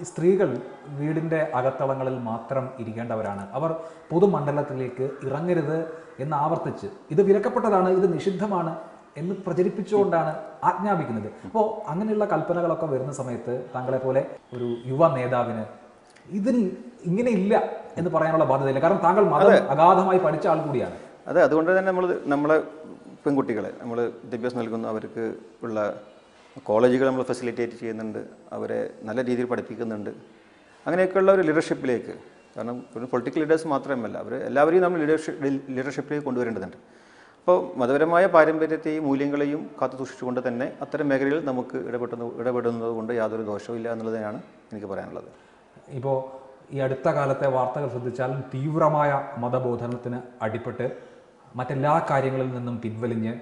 ഈ സ്ത്രീകൾ വീടിൻ്റെ അകത്തളങ്ങളിൽ മാത്രം ഇരിക്കേണ്ടവരാണ് അവർ പൊതുമണ്ഡലത്തിലേക്ക് ഇറങ്ങരുത് എന്ന് ആവർത്തിച്ച് ഇത് വിലക്കപ്പെട്ടതാണ് ഇത് നിഷിദ്ധമാണ് എന്ന് പ്രചരിപ്പിച്ചുകൊണ്ടാണ് ആജ്ഞാപിക്കുന്നത് അപ്പോൾ അങ്ങനെയുള്ള കൽപ്പനകളൊക്കെ വരുന്ന സമയത്ത് താങ്കളെ പോലെ ഒരു യുവ നേതാവിന് ഇതിന് ഇങ്ങനെ ഇല്ല എന്ന് പറയാനുള്ള ബാധ്യതയില്ല കാരണം താങ്കൾ മതം അഗാധമായി പഠിച്ച ആൾ കൂടിയാണ് അതെ അതുകൊണ്ട് തന്നെ നമ്മൾ നമ്മളെ പെൺകുട്ടികളെ നമ്മൾ വിദ്യാഭ്യാസം നൽകുന്നു അവർക്ക് ഉള്ള കോളേജുകൾ നമ്മൾ ഫെസിലിറ്റേറ്റ് ചെയ്യുന്നുണ്ട് അവരെ നല്ല രീതിയിൽ പഠിപ്പിക്കുന്നുണ്ട് അങ്ങനെയൊക്കെയുള്ള ഒരു ലീഡർഷിപ്പിലേക്ക് കാരണം ഒരു പൊളിറ്റിക്കൽ ലീഡേഴ്സ് മാത്രമല്ല അവർ എല്ലാവരെയും നമ്മൾ ലീഡർഷിപ്പ് ലീഡർഷിപ്പിലേക്ക് കൊണ്ടുവരേണ്ടതുണ്ട് അപ്പോൾ മതപരമായ പാരമ്പര്യത്തെയും മൂല്യങ്ങളെയും കാത്തു സൂക്ഷിച്ചുകൊണ്ട് തന്നെ അത്തരം മേഖലകളിൽ നമുക്ക് ഇടപെട്ടുന്ന ഇടപെടുന്നത് കൊണ്ട് യാതൊരു ദോഷവും ഇല്ല എന്നുള്ളതാണ് എനിക്ക് പറയാനുള്ളത് ഇപ്പോൾ ഈ അടുത്ത കാലത്തെ വാർത്തകൾ ശ്രദ്ധിച്ചാൽ തീവ്രമായ മതബോധനത്തിന് അടിപ്പെട്ട് മറ്റെല്ലാ കാര്യങ്ങളിൽ നിന്നും പിൻവലിഞ്ഞ്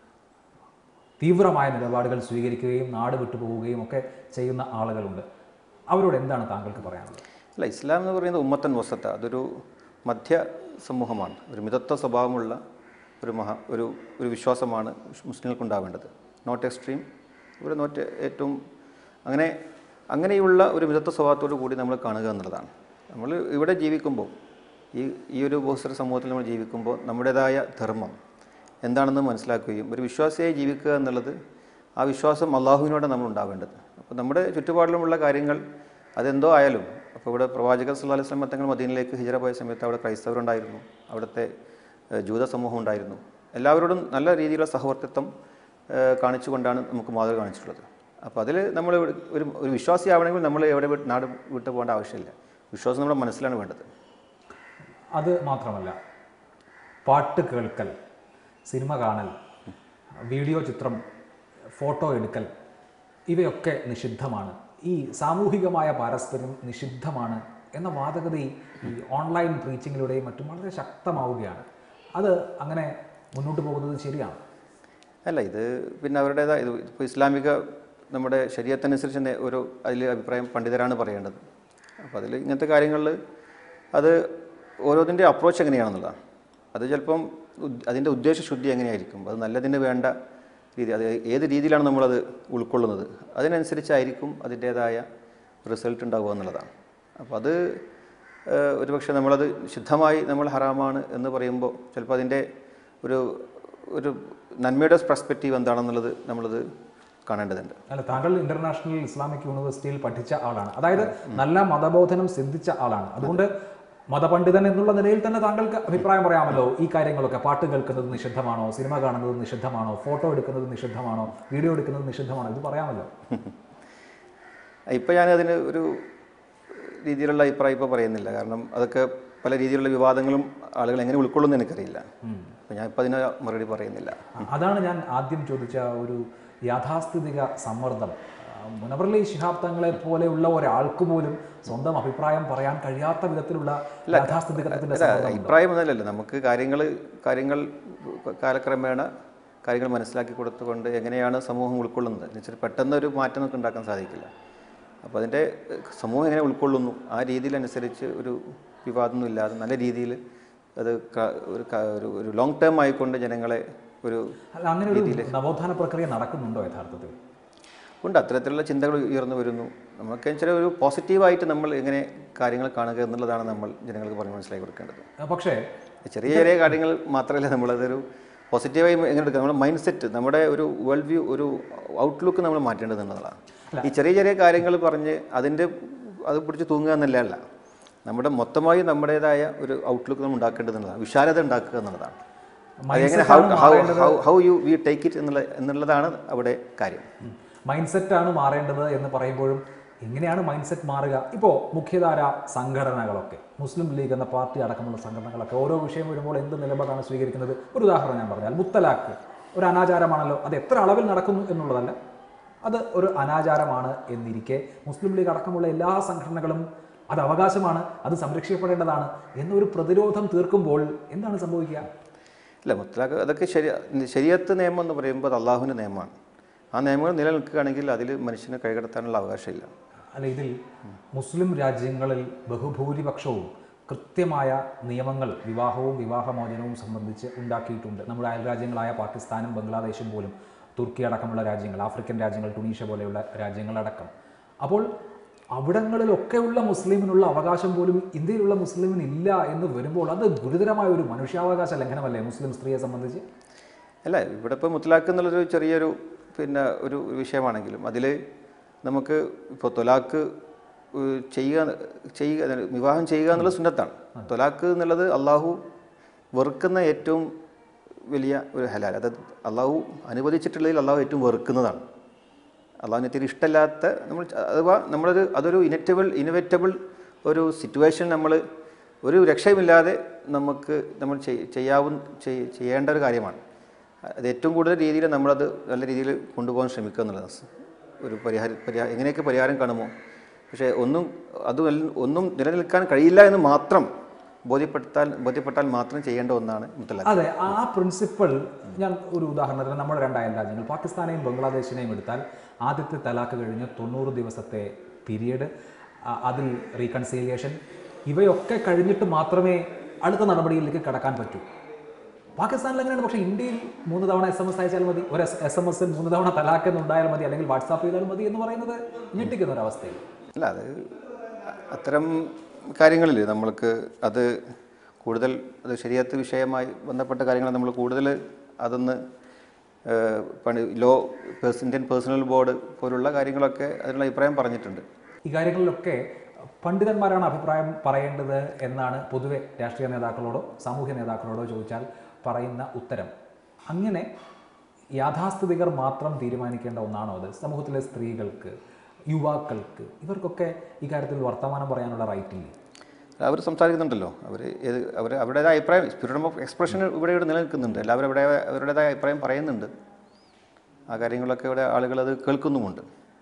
തീവ്രമായ നിലപാടുകൾ സ്വീകരിക്കുകയും നാട് വിട്ടുപോവുകയും ഒക്കെ ചെയ്യുന്ന ആളുകളുണ്ട് അവരോട് എന്താണ് താങ്കൾക്ക് പറയാനുള്ളത് അല്ല ഇസ്ലാം എന്ന് പറയുന്നത് ഉമ്മത്തൻ വസത്ത അതൊരു മധ്യ സമൂഹമാണ് ഒരു മിതത്വ സ്വഭാവമുള്ള ഒരു മഹാ ഒരു ഒരു വിശ്വാസമാണ് മുസ്ലിങ്ങൾക്കുണ്ടാവേണ്ടത് നോട്ട് എക്സ്ട്രീം ഒരു നോട്ട് ഏറ്റവും അങ്ങനെ അങ്ങനെയുള്ള ഒരു മിതത്വ സ്വഭാവത്തോടു കൂടി നമ്മൾ കാണുക എന്നുള്ളതാണ് നമ്മൾ ഇവിടെ ജീവിക്കുമ്പോൾ ഈ ഈ ഒരു ബഹുസ്വര സമൂഹത്തിൽ നമ്മൾ ജീവിക്കുമ്പോൾ നമ്മുടേതായ ധർമ്മം എന്താണെന്ന് മനസ്സിലാക്കുകയും ഒരു വിശ്വാസിയായി ജീവിക്കുക എന്നുള്ളത് ആ വിശ്വാസം അള്ളാഹുവിനോട് നമ്മൾ ഉണ്ടാവേണ്ടത് അപ്പോൾ നമ്മുടെ ചുറ്റുപാടിലുമുള്ള കാര്യങ്ങൾ അതെന്തോ ആയാലും അപ്പോൾ ഇവിടെ പ്രവാചകർ സല്ലാ അലൈഹി സ്വലം തങ്ങൾ മദീനിലേക്ക് ഹിജറ പോയ സമയത്ത് അവിടെ ക്രൈസ്തവരുണ്ടായിരുന്നു അവിടുത്തെ ഏഹ്, ജൂത സമൂഹം ഉണ്ടായിരുന്നു എല്ലാവരോടും നല്ല രീതിയിലുള്ള സഹവർത്തിത്വം ഏഹ്, കാണിച്ചുകൊണ്ടാണ് നമുക്ക് മാതൃക കാണിച്ചിട്ടുള്ളത് അപ്പോൾ അതിൽ നമ്മൾ ഒരു ഒരു വിശ്വാസിയാവണമെങ്കിൽ നമ്മൾ എവിടെ വിട്ട് നാട് വിട്ടു പോകേണ്ട ആവശ്യമില്ല വിശ്വാസം നമ്മുടെ മനസ്സിലാണ് വേണ്ടത് അത് മാത്രമല്ല പാട്ട് കേൾക്കൽ സിനിമ കാണൽ വീഡിയോ ചിത്രം ഫോട്ടോ എടുക്കൽ ഇവയൊക്കെ നിഷിദ്ധമാണ് ഈ സാമൂഹികമായ പാരസ്പര്യം നിഷിദ്ധമാണ് എന്ന വാദഗതി ഈ ഓൺലൈൻ പ്രീച്ചിങ്ങിലൂടെയും മറ്റും വളരെ ശക്തമാവുകയാണ് അത് അങ്ങനെ മുന്നോട്ട് പോകുന്നത് ശരിയാണ് അല്ല ഇത് പിന്നെ അവരുടേതായ ഇത് ഇപ്പോൾ ഇസ്ലാമിക നമ്മുടെ ശരീരത്തനുസരിച്ച് തന്നെ ഒരു അതിൽ അഭിപ്രായം പണ്ഡിതരാണ് പറയേണ്ടത് അപ്പോൾ അതിൽ ഇങ്ങനത്തെ കാര്യങ്ങളിൽ അത് ഓരോതിൻ്റെ അപ്രോച്ച് എങ്ങനെയാണെന്നുള്ളതാണ് അത് ചിലപ്പം ഉദ്- അതിൻ്റെ ഉദ്ദേശശുദ്ധി എങ്ങനെയായിരിക്കും അത് നല്ലതിന് വേണ്ട രീതി അത് ഏത് രീതിയിലാണ് നമ്മളത് ഉൾക്കൊള്ളുന്നത് അതിനനുസരിച്ചായിരിക്കും അതിൻ്റേതായ റിസൾട്ട് ഉണ്ടാവുക എന്നുള്ളതാണ് അപ്പോൾ അത് ഏഹ്, ഒരുപക്ഷെ നമ്മളത് ശുദ്ധമായി നമ്മൾ ഹറാമാണ് എന്ന് പറയുമ്പോൾ ചിലപ്പോൾ അതിൻ്റെ ഒരു ഒരു നന്മയുടെ പെർസ്പെക്റ്റീവ് എന്താണെന്നുള്ളത് നമ്മളത് കാണേണ്ടതുണ്ട് അല്ല താങ്കൾ ഇന്റർനാഷണൽ ഇസ്ലാമിക് യൂണിവേഴ്സിറ്റിയിൽ പഠിച്ച ആളാണ് അതായത് നല്ല മതബോധനം സിദ്ധിച്ച ആളാണ് അതുകൊണ്ട് മതപണ്ഡിതൻ എന്നുള്ള നിലയിൽ തന്നെ താങ്കൾക്ക് അഭിപ്രായം പറയാമല്ലോ ഈ കാര്യങ്ങളൊക്കെ പാട്ട് കേൾക്കുന്നത് നിഷിദ്ധമാണോ സിനിമ കാണുന്നത് നിഷിദ്ധമാണോ ഫോട്ടോ എടുക്കുന്നത് നിഷിദ്ധമാണോ വീഡിയോ എടുക്കുന്നത് നിഷിദ്ധമാണോ ഇത് പറയാമല്ലോ ഇപ്പോൾ ഞാൻ അതിന് ഒരു രീതിയിലുള്ള അഭിപ്രായം ഇപ്പോൾ പറയുന്നില്ല കാരണം അതൊക്കെ പല രീതിയിലുള്ള വിവാദങ്ങളും ആളുകൾ എങ്ങനെ ഉൾക്കൊള്ളുന്നു എനിക്കറിയില്ല അപ്പോൾ ഞാൻ ഇപ്പോൾ അതിന് മറുപടി പറയുന്നില്ല അതാണ് ഞാൻ ആദ്യം ചോദിച്ച ഒരു യാഥാസ്ഥിതിക സമ്മർദ്ദം ആ, മുനവർലി ശിഹാബ് തങ്ങളെ പോലെയുള്ള ഒരാൾക്ക് പോലും സ്വന്തം അഭിപ്രായം പറയാൻ കഴിയാത്ത വിധത്തിലുള്ള യാഥാസ്ഥിതികത്തിന്റെ അല്ല അഭിപ്രായം എന്നല്ലല്ലോ നമുക്ക് കാര്യങ്ങൾ കാര്യങ്ങൾ കാലക്രമേണ കാര്യങ്ങൾ മനസ്സിലാക്കി കൊടുത്തുകൊണ്ട് എങ്ങനെയാണ് സമൂഹം ഉൾക്കൊള്ളുന്നത് എന്ന് വെച്ചാൽ പെട്ടെന്ന് ഒരു മാറ്റം നമുക്ക് ഉണ്ടാക്കാൻ സാധിക്കില്ല അപ്പോൾ അതിൻ്റെ ഏഹ്, സമൂഹം എങ്ങനെ ഉൾക്കൊള്ളുന്നു ആ രീതിയിലനുസരിച്ച് ഒരു വിവാദമൊന്നും ഇല്ലാതെ നല്ല രീതിയിൽ അത് ക- ഒരു ക- ഒരു ഒരു ലോങ് ടേം ആയിക്കൊണ്ട് ജനങ്ങളെ ഒരു അല്ല അങ്ങനെ ഒരു നവോത്ഥാന പ്രക്രിയ നടക്കുന്നുണ്ടോ യഥാർത്ഥത്തിൽ ഉണ്ട് അത്തരത്തിലുള്ള ചിന്തകൾ ഉയർന്നു വരുന്നു നമുക്ക് ചില ഒരു പോസിറ്റീവായിട്ട് നമ്മൾ എങ്ങനെ കാര്യങ്ങൾ കാണുക എന്നുള്ളതാണ് നമ്മൾ ജനങ്ങൾക്ക് പറഞ്ഞ് മനസ്സിലാക്കി കൊടുക്കേണ്ടത് ആ, പക്ഷേ ചെറിയ ചെറിയ കാര്യങ്ങൾ മാത്രമല്ല നമ്മളതൊരു പോസിറ്റീവായി എങ്ങനെ എടുക്കുക നമ്മുടെ മൈൻഡ് സെറ്റ് നമ്മുടെ ഒരു വേൾഡ് വ്യൂ ഒരു ഔട്ട്ലുക്ക് നമ്മൾ മാറ്റേണ്ടതെന്നുള്ളതാണ് ഈ ചെറിയ ചെറിയ കാര്യങ്ങൾ പറഞ്ഞ് അതിൻ്റെ അത് പിടിച്ച് തൂങ്ങുക എന്നല്ല നമ്മുടെ മൊത്തമായി നമ്മുടേതായ ഒരു ഔട്ട്ലുക്ക് നമ്മൾ ഉണ്ടാക്കേണ്ടതെന്നുള്ളതാണ് വിശാലത ഉണ്ടാക്കുക എന്നുള്ളതാണ് അതെങ്ങനെ how how how how you we take it എന്നുള്ള എന്നുള്ളതാണ് അവിടെ കാര്യം മൈൻഡ് സെറ്റാണ് മാറേണ്ടത് എന്ന് പറയുമ്പോഴും എങ്ങനെയാണ് മൈൻഡ് സെറ്റ് മാറുക ഇപ്പോൾ മുഖ്യധാര സംഘടനകളൊക്കെ മുസ്ലിം ലീഗ് എന്ന പാർട്ടി അടക്കമുള്ള സംഘടനകളൊക്കെ ഓരോ വിഷയം വരുമ്പോൾ എന്ത് നിലപാടാണ് സ്വീകരിക്കുന്നത് ഒരു ഉദാഹരണം ഞാൻ പറഞ്ഞാൽ മുത്തലാഖ് ഒരു അനാചാരമാണല്ലോ അത് എത്ര അളവിൽ നടക്കുന്നു എന്നുള്ളതല്ല അത് ഒരു അനാചാരമാണ് എന്നിരിക്കെ മുസ്ലിം ലീഗ് അടക്കമുള്ള എല്ലാ സംഘടനകളും അത് അവകാശമാണ് അത് സംരക്ഷിക്കപ്പെടേണ്ടതാണ് എന്നൊരു പ്രതിരോധം തീർക്കുമ്പോൾ എന്താണ് സംഭവിക്കുക ഇല്ല മുത്തലാഖ് അതൊക്കെ ശരി ശരിയത്ത് നിയമം എന്ന് പറയുമ്പോൾ അത് അള്ളാഹുവിൻ്റെ നിയമമാണ് ആ നിയമങ്ങൾ നിലനിൽക്കുകയാണെങ്കിൽ അതിൽ മനുഷ്യന് കൈകടത്താനുള്ള അവകാശമില്ല അല്ല ഇതിൽ മുസ്ലിം രാജ്യങ്ങളിൽ ബഹുഭൂരിപക്ഷവും കൃത്യമായ നിയമങ്ങൾ വിവാഹവും വിവാഹമോചനവും സംബന്ധിച്ച് ഉണ്ടാക്കിയിട്ടുണ്ട് നമ്മുടെ അയൽരാജ്യങ്ങളായ പാകിസ്ഥാനും ബംഗ്ലാദേശും പോലും തുർക്കി അടക്കമുള്ള രാജ്യങ്ങൾ ആഫ്രിക്കൻ രാജ്യങ്ങൾ ടുണീഷ്യ പോലെയുള്ള രാജ്യങ്ങളടക്കം അപ്പോൾ അവിടങ്ങളിലൊക്കെയുള്ള മുസ്ലിമിനുള്ള അവകാശം പോലും ഇന്ത്യയിലുള്ള മുസ്ലിമിന് ഇല്ല എന്ന് വരുമ്പോൾ അത് ഗുരുതരമായ ഒരു മനുഷ്യാവകാശ ലംഘനമല്ലേ മുസ്ലിം സ്ത്രീയെ സംബന്ധിച്ച് അല്ല ഇവിടെ ഇപ്പോൾ മുത്തലാഖ് എന്നുള്ളൊരു ചെറിയൊരു പിന്നെ ഒരു ഒരു വിഷയമാണെങ്കിലും അതിൽ നമുക്ക് ഇപ്പോൾ തൊലാക്ക് ഏഹ്, ചെയ്യുക ചെയ്യുക അതായത് വിവാഹം ചെയ്യുക എന്നുള്ളത് സുന്നത്താണ് തൊലാക്ക് എന്നുള്ളത് അള്ളാഹു വെറുക്കുന്ന ഏറ്റവും വലിയ ഒരു ഹലാൽ അതായത് അള്ളാഹു അനുവദിച്ചിട്ടുള്ളതിൽ അള്ളാഹു ഏറ്റവും വെറുക്കുന്നതാണ് അള്ളാഹുവിന് തീരെ ഇഷ്ടമല്ലാത്ത നമ്മൾ ച- അഥവാ നമ്മളൊരു അതൊരു ഇനറ്റബിൾ ഇനോവേറ്റബിൾ ഒരു സിറ്റുവേഷൻ നമ്മൾ ഒരു രക്ഷയുമില്ലാതെ നമുക്ക് നമ്മൾ ചെയ്- ചെയ്യാവുന്ന ചെയ്- ചെയ്യേണ്ട ഒരു കാര്യമാണ് അത് ഏറ്റവും കൂടുതൽ രീതിയിൽ നമ്മളത് നല്ല രീതിയിൽ കൊണ്ടുപോകാൻ ശ്രമിക്കുക എന്നുള്ളതാണ് ഒരു പരിഹാര പരിഹാരം എങ്ങനെയൊക്കെ പരിഹാരം കാണുമോ പക്ഷേ ഒന്നും അത് വല്ല- ഒന്നും നിലനിൽക്കാൻ കഴിയില്ല എന്ന് മാത്രം ബോധ്യപ്പെടുത്താൻ ബോധ്യപ്പെട്ടാൽ മാത്രം ചെയ്യേണ്ട ഒന്നാണ് മുത്തലാഖ് അതെ ആ പ്രിൻസിപ്പിൾ ഞാൻ ഒരു ഉദാഹരണത്തിന് നമ്മുടെ രണ്ട് അയൽ രാജ്യങ്ങൾ പാകിസ്ഥാനെയും ബംഗ്ലാദേശിനെയും എടുത്താൽ ആദ്യത്തെ തലാക്ക് കഴിഞ്ഞ് തൊണ്ണൂറ് ദിവസത്തെ പീരിയഡ് അതിൽ റീകൺസീലിയേഷൻ ഇവയൊക്കെ കഴിഞ്ഞിട്ട് മാത്രമേ അടുത്ത നടപടിയിലേക്ക് കടക്കാൻ പറ്റൂ പാകിസ്ഥാനിൽ അങ്ങനെയാണ് പക്ഷേ ഇന്ത്യയിൽ മൂന്ന് തവണ എസ് എം എസ് അയച്ചാൽ മതി ഒരു എസ് എം എസ് മൂന്ന് തവണ തലാക്ക് എന്നുണ്ടായാൽ മതി അല്ലെങ്കിൽ വാട്സാപ്പ് ചെയ്താൽ മതി എന്ന് പറയുന്നത് ഞെട്ടിക്കുന്ന ഒരു അവസ്ഥയിൽ അല്ല അത് അത്തരം കാര്യങ്ങളിൽ നമ്മൾക്ക് അത് കൂടുതൽ അത് ശരിയത്ത് വിഷയമായി ബന്ധപ്പെട്ട കാര്യങ്ങൾ നമ്മൾ കൂടുതൽ അതൊന്ന് ഏഹ്, പണി ലോ പേഴ്സ് ഇന്ത്യൻ പേഴ്സണൽ ബോർഡ് പോലുള്ള കാര്യങ്ങളൊക്കെ അതിനുള്ള അഭിപ്രായം പറഞ്ഞിട്ടുണ്ട് ഈ കാര്യങ്ങളിലൊക്കെ പണ്ഡിതന്മാരാണ് അഭിപ്രായം പറയേണ്ടത് എന്നാണ് പൊതുവെ രാഷ്ട്രീയ നേതാക്കളോടോ സാമൂഹ്യ നേതാക്കളോടോ ചോദിച്ചാൽ പറയുന്ന ഉത്തരം അങ്ങനെ യാഥാസ്ഥിതികർ മാത്രം തീരുമാനിക്കേണ്ട ഒന്നാണോ അത് സമൂഹത്തിലെ സ്ത്രീകൾക്ക് യുവാക്കൾക്ക് ഇവർക്കൊക്കെ ഈ കാര്യത്തിൽ വർത്തമാനം പറയാനുള്ള റൈറ്റ് ഇല്ലേ അവർ സംസാരിക്കുന്നുണ്ടല്ലോ അവർ ഏത് അവർ അവരുടേതായ അഭിപ്രായം ഫ്രീഡം ഓഫ് എക്സ്പ്രഷൻ ഇവിടെ ഇവിടെ നിലനിൽക്കുന്നുണ്ട് എല്ലാവരും ഇവിടെ അവരുടേതായ അഭിപ്രായം പറയുന്നുണ്ട് ആ കാര്യങ്ങളൊക്കെ ഇവിടെ ആളുകൾ അത് കേൾക്കുന്നുമുണ്ട്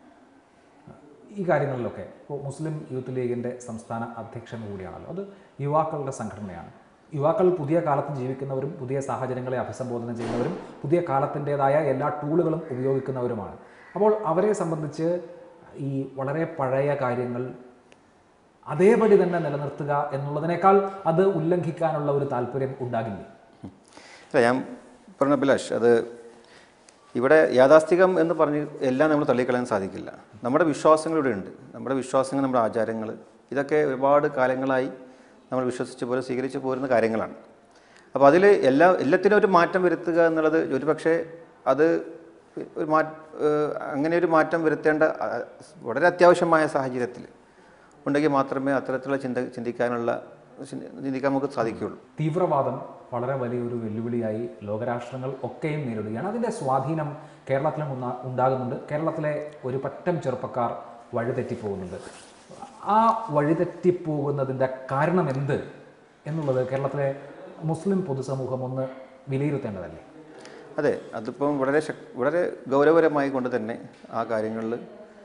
ഈ കാര്യങ്ങളിലൊക്കെ ഇപ്പോൾ മുസ്ലിം യൂത്ത് ലീഗിൻ്റെ സംസ്ഥാന അധ്യക്ഷൻ കൂടിയാണല്ലോ അത് യുവാക്കളുടെ സംഘടനയാണ് യുവാക്കൾ പുതിയ കാലത്ത് ജീവിക്കുന്നവരും പുതിയ സാഹചര്യങ്ങളെ അഭിസംബോധന ചെയ്യുന്നവരും പുതിയ കാലത്തിൻ്റെതായ എല്ലാ ടൂളുകളും ഉപയോഗിക്കുന്നവരുമാണ് അപ്പോൾ അവരെ സംബന്ധിച്ച് ഈ വളരെ പഴയ കാര്യങ്ങൾ അതേപടി തന്നെ നിലനിർത്തുക എന്നുള്ളതിനേക്കാൾ അത് ഉല്ലംഘിക്കാനുള്ള ഒരു താല്പര്യം ഉണ്ടാകില്ലേ അല്ല ഞാൻ പറഞ്ഞ അഭിലാഷ് അത് ഇവിടെ യാഥാസ്ഥികം എന്ന് പറഞ്ഞ് എല്ലാം നമ്മൾ തള്ളിക്കളയാൻ സാധിക്കില്ല നമ്മുടെ വിശ്വാസങ്ങൾ ഇവിടെ ഉണ്ട് നമ്മുടെ വിശ്വാസങ്ങൾ നമ്മുടെ ആചാരങ്ങൾ ഇതൊക്കെ ഒരുപാട് കാലങ്ങളായി നമ്മൾ വിശ്വസിച്ച് പോലെ സ്വീകരിച്ച് പോരുന്ന കാര്യങ്ങളാണ് അപ്പോൾ അതിൽ എല്ലാ എല്ലാത്തിനും ഒരു മാറ്റം വരുത്തുക എന്നുള്ളത് ഒരുപക്ഷെ അത് ഒരു മാ ഏഹ് അങ്ങനെ ഒരു മാറ്റം വരുത്തേണ്ട ആ, വളരെ അത്യാവശ്യമായ സാഹചര്യത്തിൽ ഉണ്ടെങ്കിൽ മാത്രമേ അത്തരത്തിലുള്ള ചിന്ത ചിന്തിക്കാനുള്ള ചിന്തി- ചിന്തിക്കാൻ നമുക്ക് സാധിക്കുകയുള്ളൂ തീവ്രവാദം വളരെ വലിയൊരു വെല്ലുവിളിയായി ലോകരാഷ്ട്രങ്ങൾ ഒക്കെയും നേരിടുകയാണ് അതിൻ്റെ സ്വാധീനം കേരളത്തിലും ഉണ്ട- ഉണ്ടാകുന്നുണ്ട് കേരളത്തിലെ ഒരു പറ്റം ചെറുപ്പക്കാർ വഴിതെറ്റിപ്പോകുന്നുണ്ട് ആ വഴിതെറ്റിപ്പോകുന്നതിൻ്റെ കാരണം എന്ത് എന്നുള്ളത് കേരളത്തിലെ മുസ്ലിം പൊതുസമൂഹം ഒന്ന് വിലയിരുത്തേണ്ടതല്ലേ അതെ അതിപ്പം വളരെ ശക് വളരെ ഗൗരവപരമായി കൊണ്ട് തന്നെ ആ കാര്യങ്ങളിൽ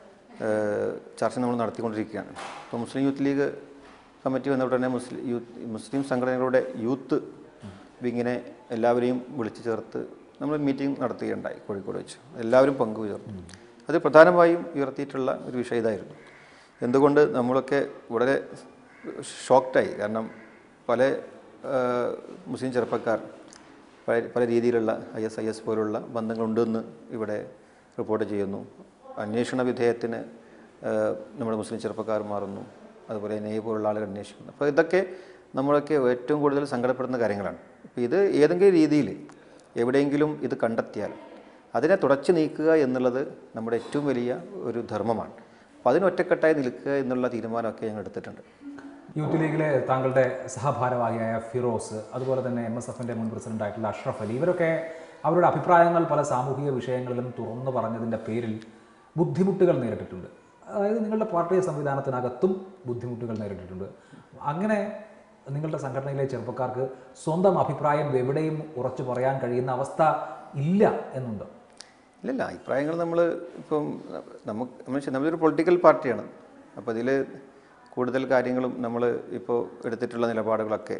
ചർച്ച നമ്മൾ നടത്തിക്കൊണ്ടിരിക്കുകയാണ് ഇപ്പോൾ മുസ്ലിം യൂത്ത് ലീഗ് കമ്മിറ്റി വന്ന ഉടനെ മുസ്ലിം യൂത്ത് മുസ്ലിം സംഘടനകളുടെ യൂത്ത് വിങ്ങിനെ എല്ലാവരെയും വിളിച്ചു ചേർത്ത് നമ്മൾ മീറ്റിംഗ് നടത്തുകയുണ്ടായി കോഴിക്കോട് വെച്ച് എല്ലാവരും പങ്കുചേർന്നു അത് പ്രധാനമായും ഉയർത്തിയിട്ടുള്ള ഒരു വിഷയം ഇതായിരുന്നു എന്തുകൊണ്ട് നമ്മളൊക്കെ വളരെ ഷോക്ക്ഡായി കാരണം പല ആ, മുസ്ലിം ചെറുപ്പക്കാർ പല പല രീതിയിലുള്ള ഐ എസ് ഐ എസ് പോലുള്ള ബന്ധങ്ങളുണ്ടെന്ന് ഇവിടെ റിപ്പോർട്ട് ചെയ്യുന്നു അന്വേഷണ വിധേയത്തിന് ആ, നമ്മുടെ മുസ്ലിം ചെറുപ്പക്കാർ മാറുന്നു അതുപോലെ എൻ ഐ പോലുള്ള ആളുകൾ അന്വേഷിക്കുന്നു അപ്പോൾ ഇതൊക്കെ നമ്മളൊക്കെ ഏറ്റവും കൂടുതൽ സങ്കടപ്പെടുന്ന കാര്യങ്ങളാണ് അപ്പോൾ ഇത് ഏതെങ്കിലും രീതിയിൽ എവിടെയെങ്കിലും ഇത് കണ്ടെത്തിയാൽ അതിനെ തുടച്ചു നീക്കുക എന്നുള്ളത് നമ്മുടെ ഏറ്റവും വലിയ ഒരു ധർമ്മമാണ് അപ്പോൾ അതിന് ഒറ്റക്കെട്ടായി നിൽക്കുക എന്നുള്ള തീരുമാനമൊക്കെ ഞങ്ങൾ എടുത്തിട്ടുണ്ട് യൂത്ത് ലീഗിലെ താങ്കളുടെ സഹഭാരവാഹിയായ ഫിറോസ് അതുപോലെ തന്നെ എം എസ് എഫിൻ്റെ മുൻ പ്രസിഡന്റായിട്ടുള്ള അഷ്റഫ് അലി ഇവരൊക്കെ അവരുടെ അഭിപ്രായങ്ങൾ പല സാമൂഹിക വിഷയങ്ങളിലും തുറന്നു പറഞ്ഞതിൻ്റെ പേരിൽ ബുദ്ധിമുട്ടുകൾ നേരിട്ടിട്ടുണ്ട് അതായത് നിങ്ങളുടെ പാർട്ടി സംവിധാനത്തിനകത്തും ബുദ്ധിമുട്ടുകൾ നേരിട്ടിട്ടുണ്ട് അങ്ങനെ നിങ്ങളുടെ സംഘടനയിലെ ചെറുപ്പക്കാർക്ക് സ്വന്തം അഭിപ്രായം എവിടെയും ഉറച്ചു പറയാൻ കഴിയുന്ന അവസ്ഥ ഇല്ല എന്നുണ്ട് ഇല്ലല്ല അഭിപ്രായങ്ങൾ നമ്മൾ ഇപ്പം നമുക്ക് നമ്മൾ ശ- നമ്മളൊരു പൊളിറ്റിക്കൽ പാർട്ടിയാണ് അപ്പോൾ ഇതിൽ കൂടുതൽ കാര്യങ്ങളും നമ്മൾ ഇപ്പോൾ എടുത്തിട്ടുള്ള നിലപാടുകളൊക്കെ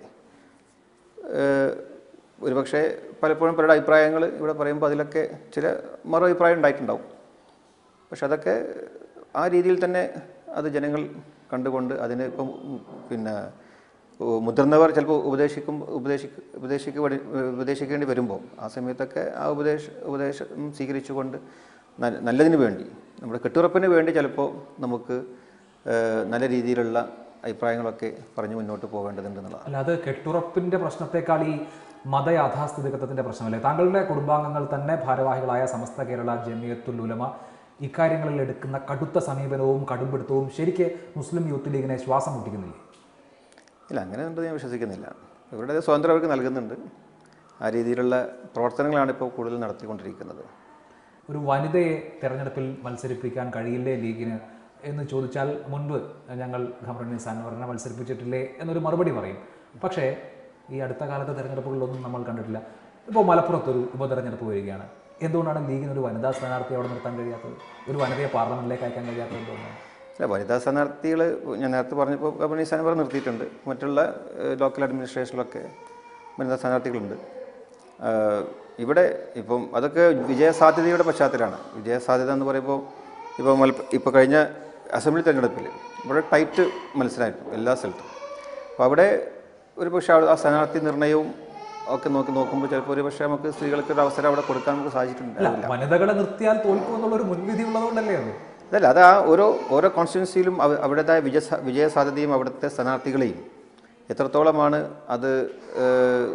ഏഹ്, ഒരുപക്ഷെ പലപ്പോഴും പലരുടെ അഭിപ്രായങ്ങൾ ഇവിടെ പറയുമ്പോൾ അതിലൊക്കെ ചില മറു അഭിപ്രായം ഉണ്ടായിട്ടുണ്ടാവും പക്ഷെ അതൊക്കെ ആ രീതിയിൽ തന്നെ അത് ജനങ്ങൾ കണ്ടുകൊണ്ട് അതിന് ഇപ്പം ഉം, പിന്നെ ഓ, മുതിർന്നവർ ചിലപ്പോൾ ഉപദേശിക്കും ഉപദേശിക്ക ഉപദേശിക്ക ഉപദേശിക്കേണ്ടി വരുമ്പോൾ ആ സമയത്തൊക്കെ ആ ഉപദേശ ഉപദേശം സ്വീകരിച്ചുകൊണ്ട് ന- നല്ലതിന് വേണ്ടി നമ്മുടെ കെട്ടുറപ്പിന് വേണ്ടി ചിലപ്പോൾ നമുക്ക് ഏഹ്, നല്ല രീതിയിലുള്ള അഭിപ്രായങ്ങളൊക്കെ പറഞ്ഞു മുന്നോട്ട് പോകേണ്ടതുണ്ട് എന്നുള്ളതാണ് അല്ല അത് കെട്ടുറപ്പിന്റെ പ്രശ്നത്തെക്കാൾ ഈ മതയാഥാസ്ഥിതികത്വത്തിന്റെ പ്രശ്നമല്ലേ താങ്കളുടെ കുടുംബാംഗങ്ങൾ തന്നെ ഭാരവാഹികളായ സമസ്ത കേരള ജമിയത്തുൽ ഉലമ ഇക്കാര്യങ്ങളിൽ എടുക്കുന്ന കടുത്ത സമീപനവും കടുംപിടുത്തവും ശരിക്ക് മുസ്ലിം യൂത്ത് ലീഗിനെ ശ്വാസം മുട്ടിക്കുന്നില്ലേ ഇല്ല അങ്ങനെ ഉണ്ടെന്ന് ഞാൻ വിശ്വസിക്കുന്നില്ല ഇവരുടെ സ്വാതന്ത്ര്യം അവർക്ക് നൽകുന്നുണ്ട് ആ രീതിയിലുള്ള പ്രവർത്തനങ്ങളാണ് ഇപ്പോൾ കൂടുതൽ നടത്തിക്കൊണ്ടിരിക്കുന്നത് ഒരു വനിതയെ തെരഞ്ഞെടുപ്പിൽ മത്സരിപ്പിക്കാൻ കഴിയില്ലേ ലീഗിന് എന്ന് ചോദിച്ചാൽ മുൻപ് ഞങ്ങൾ ഖമറുണ്ണി സാൻവറിനെ മത്സരിപ്പിച്ചിട്ടില്ലേ എന്നൊരു മറുപടി പറയും പക്ഷേ ഈ അടുത്ത കാലത്തെ തെരഞ്ഞെടുപ്പുകളിലൊന്നും നമ്മൾ കണ്ടിട്ടില്ല ഇപ്പോൾ മലപ്പുറത്തൊരു ഉപതെരഞ്ഞെടുപ്പ് വരികയാണ് എന്തുകൊണ്ടാണ് ലീഗിന് ഒരു വനിതാ സ്ഥാനാർത്ഥിയെ അവിടെ നിർത്താൻ കഴിയാത്തത് ഒരു വനിതയെ പാർലമെന്റിലേക്ക് അയക്കാൻ കഴിയാത്തത് എന്തുകൊണ്ടാണ് അല്ല വനിതാ സ്ഥാനാർത്ഥികൾ ഞാൻ നേരത്തെ പറഞ്ഞപ്പോൾ കമ്പനി സ്ഥാനം നിർത്തിയിട്ടുണ്ട് മറ്റുള്ള ഏഹ്, ലോക്കൽ അഡ്മിനിസ്ട്രേഷനിലൊക്കെ വനിതാ സ്ഥാനാർത്ഥികളുണ്ട് ആഹ്, ഇവിടെ ഇപ്പം അതൊക്കെ വിജയസാധ്യതയുടെ പശ്ചാത്തലമാണ് വിജയസാധ്യത എന്ന് പറയുമ്പോൾ ഇപ്പോൾ മലപ്പ ഇപ്പോൾ കഴിഞ്ഞ അസംബ്ലി തെരഞ്ഞെടുപ്പിൽ ഇവിടെ ടൈറ്റ് മത്സരമായിരുന്നു എല്ലാ സ്ഥലത്തും അപ്പോൾ അവിടെ ഒരു പക്ഷേ ആ സ്ഥാനാർത്ഥി നിർണയവും ഒക്കെ നോക്കി നോക്കുമ്പോൾ ചിലപ്പോൾ ഒരു പക്ഷേ നമുക്ക് സ്ത്രീകൾക്ക് ഒരു അവസരം അവിടെ കൊടുക്കാൻ നമുക്ക് സാധിച്ചിട്ടുണ്ട് വനിതകളെ നിർത്തിയാൽ തോൽക്കും എന്നുള്ള ഒരു മുൻവിധി ഉള്ളതുകൊണ്ടല്ലേ അത് അതല്ല അത് ആ ഓരോ ഓരോ കോൺസ്റ്റിറ്റ്യൻസിയിലും അവ- അവരുടേതായ വിജയ സ- വിജയസാധ്യതയും അവിടുത്തെ സ്ഥാനാർത്ഥികളെയും എത്രത്തോളമാണ് അത് ഏഹ്,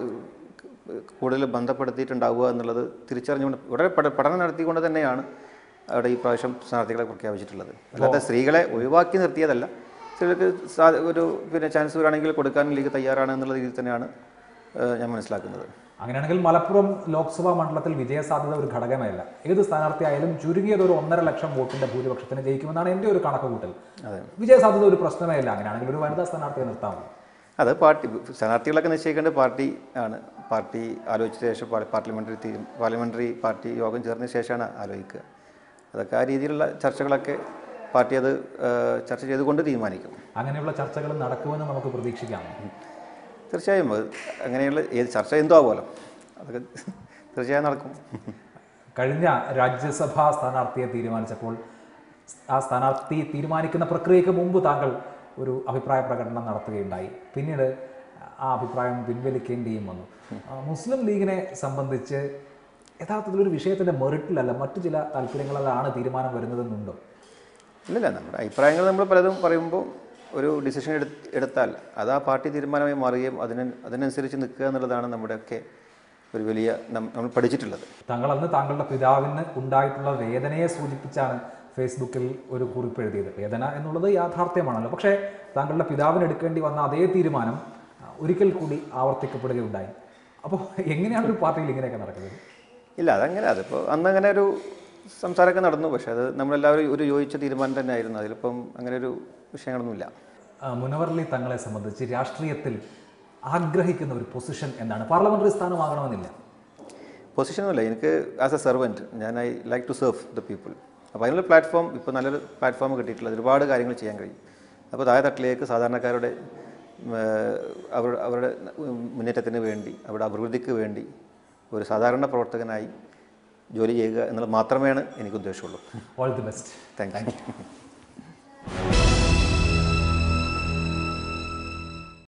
കൂടുതൽ ബന്ധപ്പെടുത്തിയിട്ടുണ്ടാവുക എന്നുള്ളത് തിരിച്ചറിഞ്ഞുകൊണ്ട് വളരെ പഠ- പഠനം നടത്തിക്കൊണ്ട് തന്നെയാണ് അവിടെ ഈ പ്രാവശ്യം സ്ഥാനാർത്ഥികളെ പ്രഖ്യാപിച്ചിട്ടുള്ളത് അല്ലാതെ സ്ത്രീകളെ ഒഴിവാക്കി നിർത്തിയതല്ല സ്ത്രീകൾക്ക് സാ- ഒരു പിന്നെ ചാൻസ് വരാണെങ്കിൽ കൊടുക്കാൻ ലീഗ് തയ്യാറാണ് എന്നുള്ള രീതിയിൽ തന്നെയാണ് ഏഹ്, ഞാൻ മനസ്സിലാക്കുന്നത് അങ്ങനെയാണെങ്കിൽ മലപ്പുറം ലോക്സഭാ മണ്ഡലത്തിൽ വിജയസാധ്യത ഒരു ഘടകമല്ല ഏത് സ്ഥാനാർത്ഥിയായാലും ചുരുങ്ങിയത് ഒരു ഒന്നര ലക്ഷം വോട്ടിന്റെ ഭൂരിപക്ഷത്തിന് ജയിക്കുമെന്നാണ് എൻ്റെ ഒരു കണക്കുകൂട്ടൽ അതെ വിജയസാധ്യത ഒരു പ്രശ്നമേ അല്ല അങ്ങനെയാണെങ്കിൽ ഒരു വനിതാ സ്ഥാനാർത്ഥിയെ നിർത്താമോ അത് പാർട്ടി സ്ഥാനാർത്ഥികളൊക്കെ നിശ്ചയിക്കേണ്ടത് പാർട്ടി ആണ് പാർട്ടി ആലോചിച്ച ശേഷം പാർ- പാർലമെൻ്ററി തീ പാർലമെൻ്ററി പാർട്ടി യോഗം ചേർന്ന ശേഷമാണ് ആലോചിക്കുക അതൊക്കെ ആ രീതിയിലുള്ള ചർച്ചകളൊക്കെ പാർട്ടി അത് ഏഹ്, ചർച്ച ചെയ്തുകൊണ്ട് തീരുമാനിക്കും അങ്ങനെയുള്ള ചർച്ചകൾ നടക്കുമെന്ന് നമുക്ക് പ്രതീക്ഷിക്കാം തീർച്ചയായും അത് അങ്ങനെയുള്ള ഏത് ചർച്ച എന്തോ ആവുമല്ലോ അതൊക്കെ തീർച്ചയായും നടക്കും കഴിഞ്ഞ രാജ്യസഭാ സ്ഥാനാർത്ഥിയെ തീരുമാനിച്ചപ്പോൾ ആ സ്ഥാനാർത്ഥി തീരുമാനിക്കുന്ന പ്രക്രിയയ്ക്ക് മുമ്പ് താങ്കൾ ഒരു അഭിപ്രായ പ്രകടനം നടത്തുകയുണ്ടായി പിന്നീട് ആ അഭിപ്രായം പിൻവലിക്കേണ്ടിയും വന്നു ആ, മുസ്ലിം ലീഗിനെ സംബന്ധിച്ച് യഥാർത്ഥത്തിൽ ഒരു വിഷയത്തിൻ്റെ മെറിറ്റിലല്ല മറ്റു ചില താല്പര്യങ്ങളിലാണ് തീരുമാനം വരുന്നതെന്നുണ്ടോ ഇല്ലില്ല നമ്മുടെ അഭിപ്രായങ്ങൾ നമ്മൾ പലതും പറയുമ്പോൾ ഒരു ഡിസിഷൻ എടു എടുത്താൽ അത് ആ പാർട്ടി തീരുമാനമായി മാറുകയും അതിന് അതിനനുസരിച്ച് നിൽക്കുക എന്നുള്ളതാണ് നമ്മുടെയൊക്കെ ഒരു വലിയ നം- നമ്മൾ പഠിച്ചിട്ടുള്ളത് താങ്കൾ അന്ന് താങ്കളുടെ പിതാവിന് ഉണ്ടായിട്ടുള്ള വേദനയെ സൂചിപ്പിച്ചാണ് ഫേസ്ബുക്കിൽ ഒരു കുറിപ്പ് എഴുതിയത് വേദന എന്നുള്ളത് യാഥാർത്ഥ്യമാണല്ലോ പക്ഷേ താങ്കളുടെ പിതാവിന് എടുക്കേണ്ടി വന്ന അതേ തീരുമാനം ആ, ഒരിക്കൽ കൂടി ആവർത്തിക്കപ്പെടുകയുണ്ടായി അപ്പോൾ എങ്ങനെയാണ് ഒരു പാർട്ടിയിൽ ഇങ്ങനെയൊക്കെ നടക്കുന്നത് ഇല്ല അതങ്ങനെ അതിപ്പോൾ അന്ന് അങ്ങനെ ഒരു സംസാരമൊക്കെ നടന്നു പക്ഷേ അത് നമ്മളെല്ലാവരും ഒരു യോജിച്ച തീരുമാനം തന്നെ ആയിരുന്നു അതിലിപ്പം അങ്ങനെ ഒരു വിഷയങ്ങളൊന്നുമില്ല ആ, മുനവർലി തങ്ങളെ സംബന്ധിച്ച് രാഷ്ട്രീയത്തിൽ ആഗ്രഹിക്കുന്ന ഒരു പൊസിഷൻ എന്താണ് പാർലമെന്ററി സ്ഥാനമാകണമെന്നില്ല പൊസിഷനൊന്നുമില്ല എനിക്ക് ആസ് എ സെർവൻറ്റ് ഞാൻ I like to serve the people അപ്പോൾ അതിനുള്ള പ്ലാറ്റ്ഫോം ഇപ്പോൾ നല്ലൊരു പ്ലാറ്റ്ഫോം കിട്ടിയിട്ടുള്ളത് ഒരുപാട് കാര്യങ്ങൾ ചെയ്യാൻ കഴിയും അപ്പോൾ താഴെ തട്ടിലേക്ക് സാധാരണക്കാരുടെ ഉം, ഏഹ്, അവർ അവരുടെ മുന്നേറ്റത്തിന് വേണ്ടി അവരുടെ അഭിവൃദ്ധിക്ക് വേണ്ടി ഒരു സാധാരണ പ്രവർത്തകനായി ജോലി ചെയ്യുക എന്നുള്ളത് മാത്രമേ എനിക്ക് ഉദ്ദേശമുള്ളൂ all the best thank U